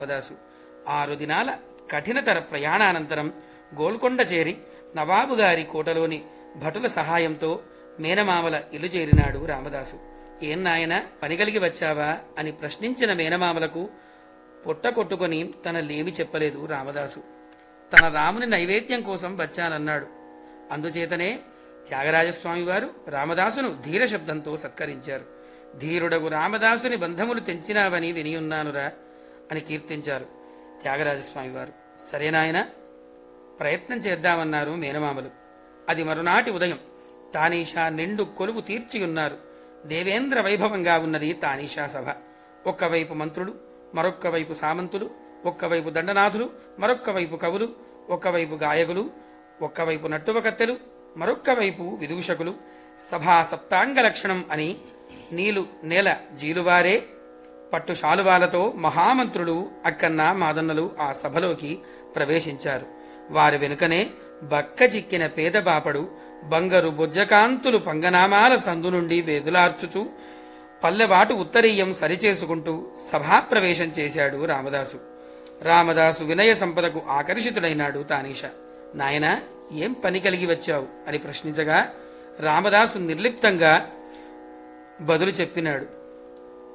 రామదాసు ఆరు దినాల కఠినతర ప్రయాణానంతరం గోల్కొండ చేరి నవాబు గారి కోటలోని భటుల సహాయంతో మేనమామల ఇల్లు చేరినాడు రామదాసు ఏం నాయన పని కలిగి వచ్చావా అని ప్రశ్నించిన మేనమామలకు పొట్ట కొట్టుకొని తన లేమి చెప్పలేదు రామదాసు తన రాముని నైవేద్యం కోసం వచ్చానన్నాడు అందుచేతనే త్యాగరాజస్వామి వారు రామదాసును ధీర శబ్దంతో సత్కరించారు ధీరుడగు రామదాసుని బంధములు తెంచినావని వినియున్నానురా అని కీర్తించారు త్యాగరాజస్వామి వారు సరేనాయనా ప్రయత్నం చేద్దామన్నారు మేనమామలు అది మరునాటి ఉదయం తానీషా నిండు కొలువు తీర్చి ఉన్నారు దేవేంద్ర వైభవంగా ఉన్నది తానీషా సభ ఒక్కవైపు మంత్రులు మరొక్క వైపు సామంతులు ఒక్కవైపు దండనాథులు మరొక్క వైపు కవులు ఒక్కవైపు గాయకులు ఒక్కవైపు నట్టువకత్తెలు మరొక్క వైపు విదూషకులు సభా సప్తాంగ లక్షణం అని నీలు నేల జీలువారే పట్టు శాలువాలతో మహామంత్రులు అక్కన్న మాదన్నలు ఆ సభలోకి ప్రవేశించారు వారి వెనుకనే బక్క చిక్కిన పేద బాపడు బంగరు బొజ్జకాంతులు పంగనామాల సందు నుండి వేదులార్చుచూ పల్లెవాటు ఉత్తరీయం సరిచేసుకుంటూ సభాప్రవేశం చేశాడు రామదాసు రామదాసు వినయ సంపదకు ఆకర్షితుడైనాడు తానీష నాయన ఏం పని కలిగి వచ్చావు అని ప్రశ్నించగా రామదాసు నిర్లిప్తంగా బదులు చెప్పినాడు